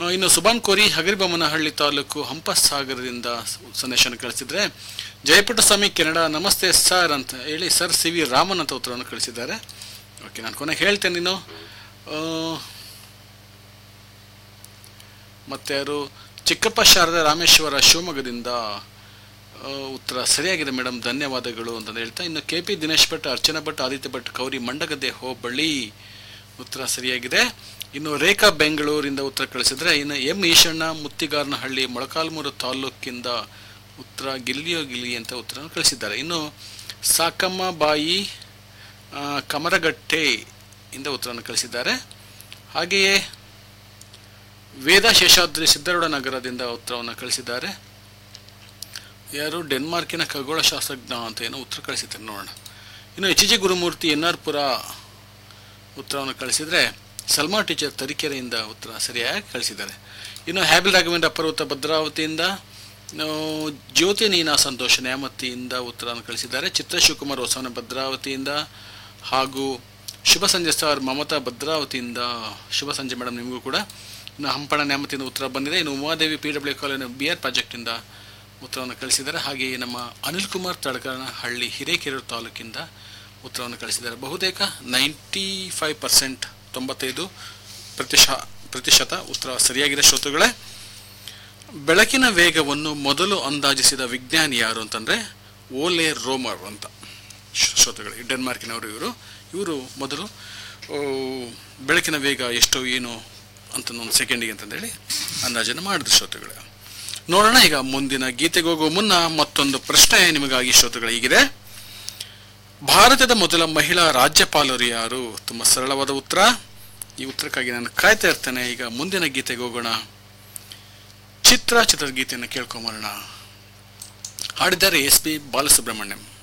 ಆ, ಇನ್ನು ಸುಬಾನ್ ಕೋರಿ ಹಗರಿಬೊಮ್ಮನಹಳ್ಳಿ ತಾಲೂಕು ಹಂಪಸಾಗರದಿಂದ ಸಂದೇಶವನ್ನು ಕಳಿಸಿದ್ರೆ ಜಯಪುಟ್ಟಸ್ವಾಮಿ ಕೆನಡಾ ನಮಸ್ತೆ ಸರ್ ಅಂತ ಹೇಳಿ ಸರ್ ಸಿ ವಿ ರಾಮನ್ ಅಂತ ಉತ್ತರವನ್ನು ಕಳಿಸಿದ್ದಾರೆ ಓಕೆ ನಾನು ಕೊನೆಗೆ ಹೇಳ್ತೇನೆ ನೀನು ಆ, ಮತ್ತೆ ಯಾರು ಚಿಕ್ಕಪ್ಪ ಶಾರದಾ ರಾಮೇಶ್ವರ ಶಿವಮೊಗ್ಗದಿಂದ ಆ, ಉತ್ತರ ಸರಿಯಾಗಿದೆ ಮೇಡಮ್ ಧನ್ಯವಾದಗಳು ಅಂತ ಹೇಳ್ತಾ ಇನ್ನು ಕೆ ಪಿ ದಿನೇಶ್ ಭಟ್ ಅರ್ಚನಾ ಭಟ್ ಆದಿತ್ಯ ಭಟ್ ಕೌರಿ ಮಂಡಗದ್ದೆ ಹೋಬಳಿ ಉತ್ತರ ಸರಿಯಾಗಿದೆ ಇನ್ನು ರೇಖಾ ಬೆಂಗಳೂರಿಂದ ಉತ್ತರ ಕಳಿಸಿದ್ರೆ ಇನ್ನು ಎಂ ಈಶಣ್ಣ ಮುತ್ತಿಗಾರನಹಳ್ಳಿ ಮೊಳಕಾಲ್ಮೂರು ತಾಲೂಕಿಂದ ಉತ್ತರ ಗಿಲ್ಲಿಯೋ ಗಿಲಿ ಅಂತ ಉತ್ತರ ಕಳಿಸಿದ್ದಾರೆ ಇನ್ನು ಸಾಕಮ್ಮ ಬಾಯಿ ಆ, ಕಮರಗಟ್ಟೆ ಇಂದ ಉತ್ತರವನ್ನು ಕಳಿಸಿದ್ದಾರೆ ಹಾಗೆಯೇ ವೇದ ಶೇಷಾದ್ರಿ ಸಿದ್ಧಾರೂಢ ನಗರದಿಂದ ಉತ್ತರವನ್ನು ಕಳಿಸಿದ್ದಾರೆ ಯಾರು ಡೆನ್ಮಾರ್ಕಿನ ಖಗೋಳಶಾಸ್ತ್ರಜ್ಞ ಅಂತ ಏನೋ ಉತ್ತರ ಕಳಿಸಿದ್ದಾರೆ ನೋಡೋಣ ಇನ್ನು H G Gurumurthy N R Pura ಉತ್ತರವನ್ನು ಕಳಿಸಿದರೆ ಸಲ್ಮಾ ಟೀಚರ್ ತರೀಕೆರೆಯಿಂದ ಉತ್ತರ ಸರಿಯಾಗಿ ಕಳಿಸಿದ್ದಾರೆ ಇನ್ನು ಹ್ಯಾಬಿಲ್ ರಾಘವೇಂದ್ರ ಪರ್ವತ ಭದ್ರಾವತಿಯಿಂದ ಇನ್ನು ಜ್ಯೋತಿ ನೀನಾ ಸಂತೋಷ ನ್ಯಾಮತಿಯಿಂದ ಉತ್ತರವನ್ನು ಕಳಿಸಿದ್ದಾರೆ ಚಿತ್ರ ಶಿವಕುಮಾರ್ ಹೊಸವನ ಭದ್ರಾವತಿಯಿಂದ ಹಾಗೂ ಶುಭ ಸಂಜೆ ಸರ್ ಮಮತಾ ಭದ್ರಾವತಿಯಿಂದ ಶುಭ ಸಂಜೆ ಮೇಡಮ್ ನಿಮಗೂ ಕೂಡ ಇನ್ನು ಹಂಪಣ ನ್ಯಾಮತಿಯಿಂದ ಉತ್ತರ ಬಂದಿದೆ ಇನ್ನು Umadevi P W college B R ಪ್ರಾಜೆಕ್ಟಿಂದ ಉತ್ತರವನ್ನು ಕಳಿಸಿದ್ದಾರೆ ಹಾಗೆಯೇ ನಮ್ಮ ಅನಿಲ್ ಕುಮಾರ್ ತಡಕನಹಳ್ಳಿ ಹಿರೇಕೆರೂರು ತಾಲೂಕಿಂದ ಉತ್ತರವನ್ನು ಕಳಿಸಿದ್ದಾರೆ ಬಹುತೇಕ ನೈಂಟಿ ಫೈವ್ ಪರ್ಸೆಂಟ್ ತೊಂಬತ್ತೈದು ಪ್ರತಿಶ ಪ್ರತಿಶತ ಉತ್ತರ ಸರಿಯಾಗಿದೆ ಶ್ರೋತೃಗಳೇ ಬೆಳಕಿನ ವೇಗವನ್ನು ಮೊದಲು ಅಂದಾಜಿಸಿದ ವಿಜ್ಞಾನಿ ಯಾರು ಅಂತಂದರೆ ಓಲೆ ರೋಮರ್ ಅಂತ ಶ್ರೋ- ಶ್ರೋತೃಗಳೇ ಡೆನ್ಮಾರ್ಕಿನವರು ಇವರು ಇವರು ಮೊದಲು ಓ, ಬೆಳಕಿನ ವೇಗ ಎಷ್ಟು ಏನು ಅಂತ ಒಂದು ಸೆಕೆಂಡಿಗೆ ಅಂತಂದೇಳಿ ಅಂದಾಜನ್ನು ಮಾಡಿದ್ರು ಶ್ರೋತೃಗಳೇ ನೋಡೋಣ ಈಗ ಮುಂದಿನ ಗೀತೆಗೆ ಹೋಗುವ ಮುನ್ನ ಮತ್ತೊಂದು ಪ್ರಶ್ನೆ ನಿಮಗಾಗಿ ಶ್ರೋತೃಗಳು ಹೀಗಿದೆ ಭಾರತದ ಮೊದಲ ಮಹಿಳಾ ರಾಜ್ಯಪಾಲರು ಯಾರು ತುಂಬ ಸರಳವಾದ ಉತ್ತರ ಈ ಉತ್ತರಕ್ಕಾಗಿ ನಾನು ಕಾಯ್ತಾ ಇರ್ತೇನೆ ಈಗ ಮುಂದಿನ ಗೀತೆಗೆ ಹೋಗೋಣ ಚಿತ್ರ ಚಿತ್ರದ ಗೀತೆಯನ್ನು ಕೇಳ್ಕೊಂಬರೋಣ ಹಾಡಿದ್ದಾರೆ ಎಸ್ ಪಿ ಬಾಲಸುಬ್ರಹ್ಮಣ್ಯಂ